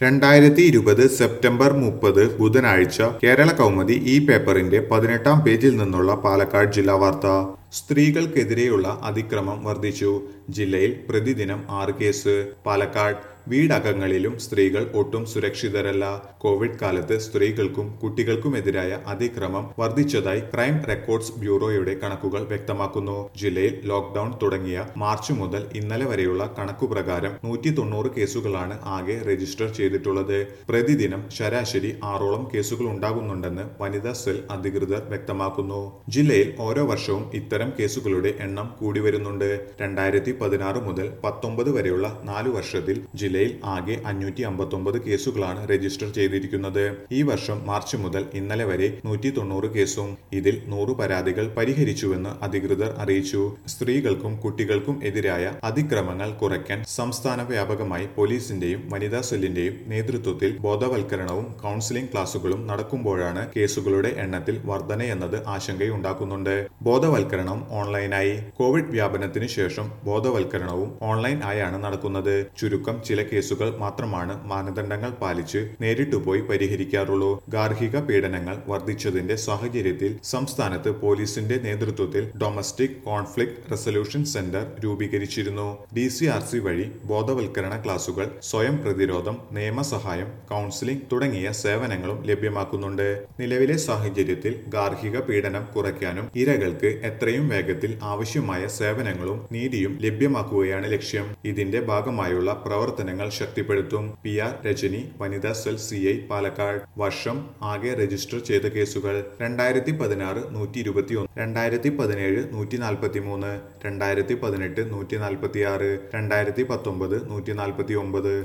രണ്ടായിരത്തി ഇരുപത് സെപ്റ്റംബർ മുപ്പത് ബുധനാഴ്ച കേരള കൗമുദി ഈ പേപ്പറിന്റെ പതിനെട്ടാം പേജിൽ നിന്നുള്ള പാലക്കാട് ജില്ലാ വാർത്ത സ്ത്രീകൾക്കെതിരെയുള്ള അതിക്രമം വർദ്ധിച്ചു ജില്ലയിൽ പ്രതിദിനം ആറ് കേസ് പാലക്കാട് വീടകങ്ങളിലും സ്ത്രീകൾ ഒട്ടും സുരക്ഷിതരല്ല കോവിഡ് കാലത്ത് സ്ത്രീകൾക്കും കുട്ടികൾക്കുമെതിരായ അതിക്രമം വർദ്ധിച്ചതായി ക്രൈം റെക്കോർഡ്സ് ബ്യൂറോയുടെ കണക്കുകൾ വ്യക്തമാക്കുന്നു ജില്ലയിൽ ലോക്ഡൌൺ തുടങ്ങിയ മാർച്ച് മുതൽ ഇന്നലെ വരെയുള്ള കണക്കുപ്രകാരം നൂറ്റി തൊണ്ണൂറ് കേസുകളാണ് ആകെ രജിസ്റ്റർ ചെയ്തിട്ടുള്ളത് പ്രതിദിനം ശരാശരി ആറോളം കേസുകൾ ഉണ്ടാകുന്നുണ്ടെന്ന് വനിതാ സെൽ അധികൃതർ വ്യക്തമാക്കുന്നു ജില്ലയിൽ ഓരോ വർഷവും ഇത്തരം കേസുകളുടെ എണ്ണം കൂടി വരുന്നുണ്ട് രണ്ടായിരത്തി പതിനാറ് മുതൽ പത്തൊമ്പത് വരെയുള്ള നാലു വർഷത്തിൽ ജില്ലയിൽ ആകെ അഞ്ഞൂറ്റി അമ്പത്തൊമ്പത് കേസുകളാണ് രജിസ്റ്റർ ചെയ്തിരിക്കുന്നത് ഈ വർഷം മാർച്ച് മുതൽ ഇന്നലെ വരെ നൂറ്റി തൊണ്ണൂറ് കേസും ഇതിൽ നൂറ് പരാതികൾ പരിഹരിച്ചുവെന്ന് അധികൃതർ അറിയിച്ചു സ്ത്രീകൾക്കും കുട്ടികൾക്കും എതിരായ അതിക്രമങ്ങൾ കുറയ്ക്കാൻ സംസ്ഥാന വ്യാപകമായി പോലീസിന്റെയും വനിതാ സെല്ലിന്റെയും നേതൃത്വത്തിൽ ബോധവൽക്കരണവും കൗൺസിലിംഗ് ക്ലാസുകളും നടക്കുമ്പോഴാണ് കേസുകളുടെ എണ്ണത്തിൽ വർധനയെന്നത് ആശങ്കയുണ്ടാക്കുന്നുണ്ട് ബോധവൽക്കരണം ഓൺലൈനായി കോവിഡ് വ്യാപനത്തിന് ശേഷം ബോധവൽക്കരണവും ഓൺലൈൻ ആയാണ് നടക്കുന്നത് ചുരുക്കം ചില കേസുകൾ മാത്രമാണ് മാനദണ്ഡങ്ങൾ പാലിച്ച് നേരിട്ടു പോയി പരിഹരിക്കാറുള്ളൂ ഗാർഹിക പീഡനങ്ങൾ വർദ്ധിച്ചതിന്റെ സാഹചര്യത്തിൽ സംസ്ഥാനത്ത് പോലീസിന്റെ നേതൃത്വത്തിൽ ഡൊമസ്റ്റിക് കോൺഫ്ലിക്ട് റെസൊല്യൂഷൻ സെന്റർ രൂപീകരിച്ചിരുന്നു ഡി സി ആർ സി വഴി ബോധവൽക്കരണ ക്ലാസുകൾ സ്വയം പ്രതിരോധം നിയമസഹായം കൗൺസിലിംഗ് തുടങ്ങിയ സേവനങ്ങളും ലഭ്യമാക്കുന്നുണ്ട് നിലവിലെ സാഹചര്യത്തിൽ ഗാർഹിക പീഡനം കുറയ്ക്കാനും ഇരകൾക്ക് എത്രയും വേഗത്തിൽ ആവശ്യമായ സേവനങ്ങളും നീതിയും ലഭ്യമാക്കുകയാണ് ലക്ഷ്യം ഇതിന്റെ ഭാഗമായുള്ള പ്രവർത്തനങ്ങൾ ശക്തിപ്പെടുത്തും പി ആർ രജനി വനിതാ സെൽ സി ഐ പാലക്കാട് വർഷം ആകെ രജിസ്റ്റർ ചെയ്ത കേസുകൾ രണ്ടായിരത്തി പതിനാറ് നൂറ്റി ഇരുപത്തി ഒന്ന് രണ്ടായിരത്തി പതിനേഴ് നൂറ്റി നാൽപ്പത്തി മൂന്ന് രണ്ടായിരത്തി പതിനെട്ട് നൂറ്റി നാൽപ്പത്തി ആറ് രണ്ടായിരത്തി പത്തൊമ്പത് നൂറ്റി നാൽപ്പത്തി ഒമ്പത്